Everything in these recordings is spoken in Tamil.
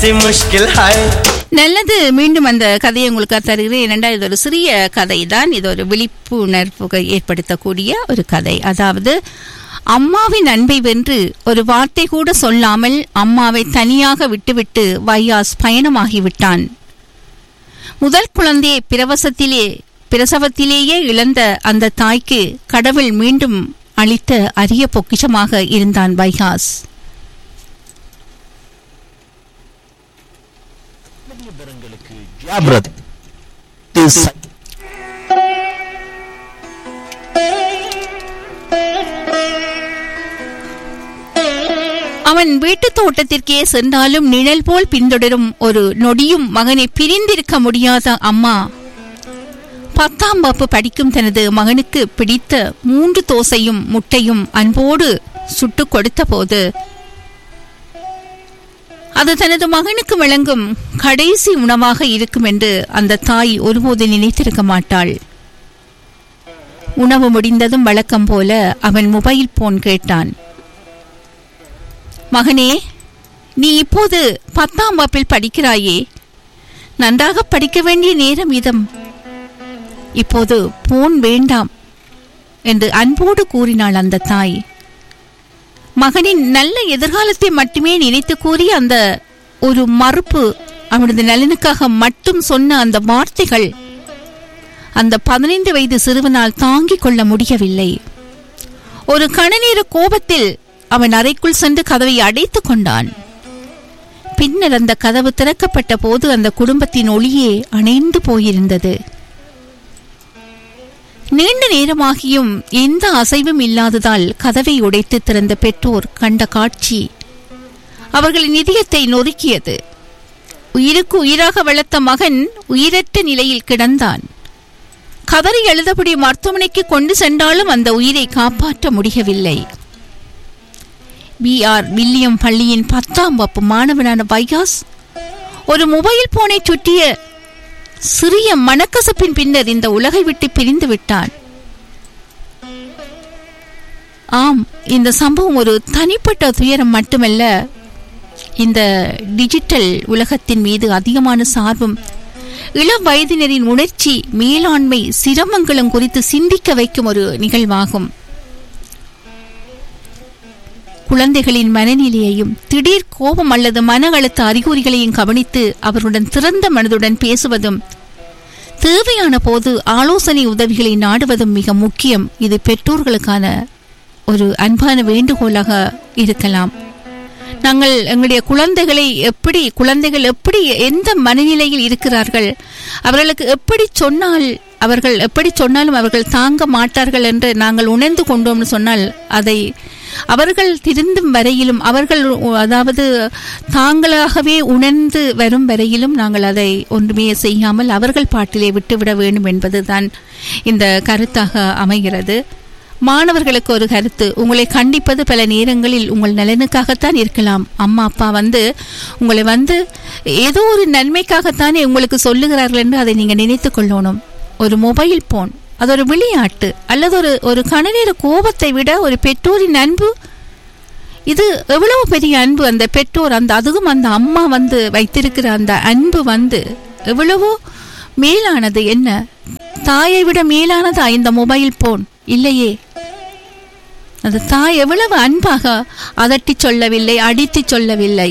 सी मुश्किल है நல்லது மீண்டும் அந்த கதையை உங்களுக்கு தருகிறேன் இரண்டாவது இது ஒரு சிறிய கதை தான் இது ஒரு விழிப்புணர்வு ஏற்படுத்தக்கூடிய ஒரு கதை அதாவது அம்மாவின் அன்பை வென்று ஒரு வார்த்தை கூட சொல்லாமல் அம்மாவை தனியாக விட்டுவிட்டு வையாஸ் பயணமாகிவிட்டான் முதல் குழந்தையை பிரவசத்திலே பிரசவத்திலேயே இழந்த அந்த தாய்க்கு கடவுள் மீண்டும் அளித்த அரிய பொக்கிஷமாக இருந்தான் வைகாஸ் ஜாபிரத் இஸ் அவன் வீட்டுத் தோட்டத்திற்கே சென்றாலும் நிழல் போல் பின்தொடரும் ஒரு நொடியும் மகனை பிரிந்திருக்க முடியாத அம்மா பத்தாம் வகுப்பு படிக்கும் தனது மகனுக்கு பிடித்த மூன்று தோசையும் முட்டையும் அன்போடு சுட்டுக் கொடுத்த போது அது தனது மகனுக்கு வழங்கும் கடைசி உணவாக இருக்கும் என்று அந்த தாய் ஒருபோது நினைத்திருக்க மாட்டாள் உணவு முடிந்ததும் வழக்கம் போல அவன் மொபைல் போன் கேட்டான் மகனே நீ இப்போது பத்தாம் வகுப்பில் படிக்கிறாயே நன்றாக படிக்க வேண்டிய நேரம் இதம் இப்போது போன் வேண்டாம் என்று அன்போடு கூறினாள் அந்த தாய் மகனின் நல்ல எதிர்காலத்தை மட்டுமே நினைத்து கூறிய அந்த ஒரு மறுப்பு அவனது நலனுக்காக மட்டும் சொன்ன அந்த வார்த்தைகள் அந்த பதினைந்து வயது சிறுவனால் தாங்கிக் கொள்ள முடியவில்லை ஒரு கணநேர கோபத்தில் அவன் அறைக்குள் சென்று கதவை அடைத்துக் கொண்டான் பின்னர் அந்த கதவு திறக்கப்பட்ட போது அந்த குடும்பத்தின் ஒளியே அணைந்து போயிருந்தது நீண்ட நேரமாகியும் எந்த அசைவும் இல்லாததால் கதவை உடைத்து திறந்த பெற்றோர் கண்ட காட்சி அவர்களின் இதயத்தை நொறுக்கியது உயிருக்கு உயிராக வளர்த்த மகன் உயிரற்ற நிலையில் கிடந்தான் கதறி எழுதபடி மருத்துவமனைக்கு கொண்டு சென்றாலும் அந்த உயிரை காப்பாற்ற முடியவில்லை பி ஆர் வில்லியம் பள்ளியின் பத்தாம் வகுப்பு மாணவனான வைகாஸ் ஒரு மொபைல் போனை சுற்றிய சிறிய மனக்கசப்பின் பின்னர் இந்த உலகை விட்டு பிரிந்து விட்டான் ஆம் இந்த சம்பவம் ஒரு தனிப்பட்ட துயரம் மட்டுமல்ல இந்த டிஜிட்டல் உலகத்தின் மீது அதிகமான சார்பும் இளம் வயதினரின் உணர்ச்சி மேலாண்மை சிரமங்களும் குறித்து சிந்திக்க வைக்கும் ஒரு நிகழ்வாகும் குழந்தைகளின் மனநிலையையும் திடீர் கோபம் அல்லது மன அழுத்த அறிகுறிகளையும் கவனித்து அவருடன் திறந்த மனதுடன் பேசுவதும் தேவையான போது ஆலோசனை உதவிகளை நாடுவதும் மிக முக்கியம் இது பெற்றோர்களுக்கான ஒரு அன்பான வேண்டுகோளாக இருக்கலாம் நாங்கள் எங்களுடைய குழந்தைகளை எப்படி குழந்தைகள் எப்படி எந்த மனநிலையில் இருக்கிறார்கள் அவர்களுக்கு எப்படி சொன்னால் அவர்கள் எப்படி சொன்னாலும் அவர்கள் தாங்க மாட்டார்கள் என்று நாங்கள் உணர்ந்து கொண்டோம்னு சொன்னால் அதை அவர்கள் திருந்தும் வரையிலும் அவர்கள் அதாவது தாங்களாகவே உணர்ந்து வரும் வரையிலும் நாங்கள் அதை ஒன்றுமே செய்யாமல் அவர்கள் பாட்டிலே விட்டுவிட வேண்டும் என்பதுதான் இந்த கருத்தாக அமைகிறது மாணவர்களுக்கு ஒரு கருத்து உங்களை கண்டிப்பது பல நேரங்களில் உங்கள் நலனுக்காகத்தான் இருக்கலாம் அம்மா அப்பா வந்து உங்களை வந்து ஏதோ ஒரு நன்மைக்காகத்தானே உங்களுக்கு சொல்லுகிறார்கள் என்று அதை நீங்கள் நினைத்து கொள்ளணும் ஒரு மொபைல் போன் அது ஒரு விளையாட்டு அல்லது ஒரு ஒரு கணநேர கோபத்தை விட ஒரு பெற்றோரின் அன்பு இது எவ்வளவு பெரிய அன்பு அந்த பெற்றோர் அந்த அதுவும் அந்த அம்மா வந்து வைத்திருக்கிற அந்த அன்பு வந்து எவ்வளவோ மேலானது என்ன தாயை விட மேலானதா இந்த மொபைல் போன் இல்லையே அந்த தாய் எவ்வளவு அன்பாக அதட்டி சொல்லவில்லை அடித்து சொல்லவில்லை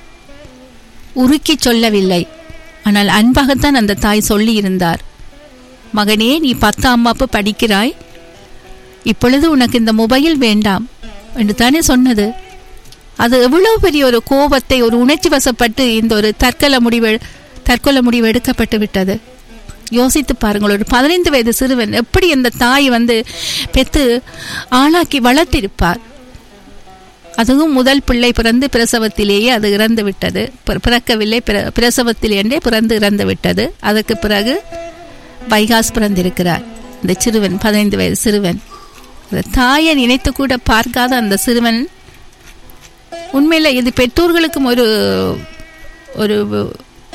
உருக்கி சொல்லவில்லை ஆனால் அன்பாகத்தான் அந்த தாய் சொல்லி இருந்தார் மகனே நீ பத்தாம் வகுப்பு படிக்கிறாய் இப்பொழுது உனக்கு இந்த மொபைல் வேண்டாம் என்று தானே சொன்னது அது எவ்வளவு பெரிய ஒரு கோபத்தை ஒரு உணர்ச்சி வசப்பட்டு இந்த ஒரு தற்கொலை முடிவு தற்கொலை முடிவு எடுக்கப்பட்டு விட்டது யோசித்து பாருங்கள் ஒரு பதினைந்து வயது சிறுவன் எப்படி அந்த தாய் வந்து பெத்து ஆளாக்கி வளர்த்திருப்பார் அதுவும் முதல் பிள்ளை பிறந்து பிரசவத்திலேயே அது இறந்து விட்டது பிறக்கவில்லை பிரசவத்திலேயே பிறந்து இறந்து விட்டது அதற்கு பிறகு வைகாஸ் பிறந்திருக்கிறார் இந்த சிறுவன் பதினைந்து வயது சிறுவன் அந்த தாயை நினைத்து கூட பார்க்காத அந்த சிறுவன் உண்மையில் இது பெற்றோர்களுக்கும் ஒரு ஒரு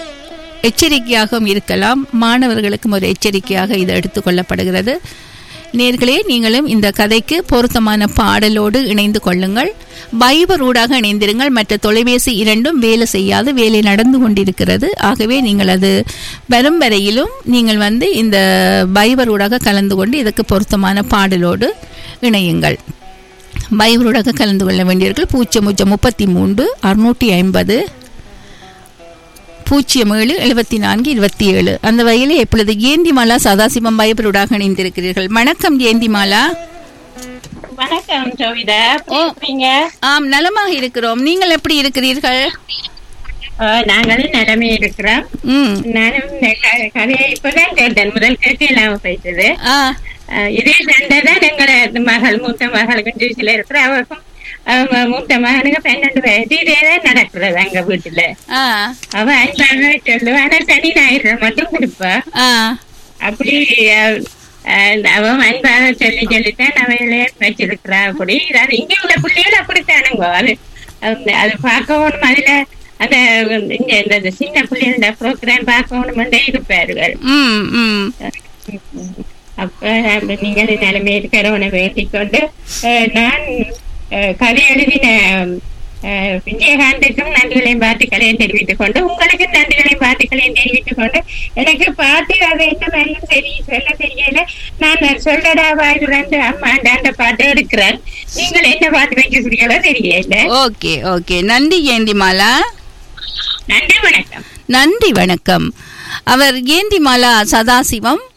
எச்சரிக்கையாகவும் இருக்கலாம் மாணவர்களுக்கும் ஒரு எச்சரிக்கையாக இது எடுத்துக்கொள்ளப்படுகிறது நேர்களே நீங்களும் இந்த கதைக்கு பொருத்தமான பாடலோடு இணைந்து கொள்ளுங்கள் பைபர் ஊடாக இணைந்திருங்கள் மற்ற தொலைபேசி இரண்டும் வேலை செய்யாது வேலை நடந்து கொண்டிருக்கிறது ஆகவே நீங்கள் அது வரும் வரையிலும் நீங்கள் வந்து இந்த பைபர் ஊடாக கலந்து கொண்டு இதுக்கு பொருத்தமான பாடலோடு இணையுங்கள் பைபரோடாக கலந்து கொள்ள வேண்டியவர்கள் பூஜ்ஜியம் பூஜ்ஜியம் முப்பத்தி மூன்று அறுநூற்றி ஐம்பது பூஜ்ஜியம் ஏழு எழுபத்தி நான்கு இருபத்தி ஏழு அந்த வகையில் இப்பொழுது ஏந்திமாலா சதாசிவம் பயபரோடாக இணைந்திருக்கிறீர்கள் வணக்கம் ஏந்திமாலா வணக்கம் ஜோவிதா எப்படி இருக்கீங்க ஆம் நலமாக இருக்கிறோம் நீங்கள் எப்படி இருக்கிறீர்கள் அஹ், நாங்களும் நிலைமை இருக்கிறோம் ம் நானும் இந்த க- கதையை இப்பதான் கேட்டேன் முதல் கேட்டு இல்லாம போயிட்டது ஆ அஹ், இதே சண்டை தான் எங்களோட மகள் மூத்த மகளுக்கும் ஜூசில இருக்கிற அவருக்கும் அவங்க மூத்த மகனுக்கு பன்னெண்டு வயசு இதே தான் நடக்கிறது எங்க வீட்டுல ஆ அவ அன்பாக சொல்லுவா ஆனா சனி ஞாயிறு மட்டும் கொடுப்பா ஆ அப்படி அஹ், அஹ், அவன் அன்பாக சொல்லி சொல்லித்தான் அவையிலே வச்சிருக்கிறா அப்படி அது இங்க உள்ள பிள்ளைகள் அப்படித்தானுங்க அது அது- அது பார்க்கவும் அதுல அந்த இங்க இந்த இந்த சின்ன பிள்ளைகளோட ப்ரோக்ராம் பார்க்கணும் இருப்பார்கள் ம் ம் அப்ப அப்ப நீங்கள் நிலைமை இருக்கிறவனை வேண்டிக் கொண்டு அஹ், நான் அஹ், கதை எழுதின அஹ், விஜயகாந்துக்கும் நன்றிகளையும் பாட்டுகளையும் தெரிவித்துக் கொண்டு உங்களுக்கு நன்றிகளையும் பாட்டுகளையும் தெரிவித்துக் கொண்டு எனக்கு பாட்டு அது என்ன மாதிரியும் சரி சொல்ல தெரியல நான் சொல்லடா வாய் ரெண்டு அம்மாண்டாண்ட பாட்டு எடுக்கிறேன் நீங்கள் என்ன பாட்டு வைக்கிறீங்களோ தெரியல ஓகே ஓகே நன்றி ஏந்திமாலா நன்றி வணக்கம் நன்றி வணக்கம் அவர் ஏந்திமாலா சதாசிவம்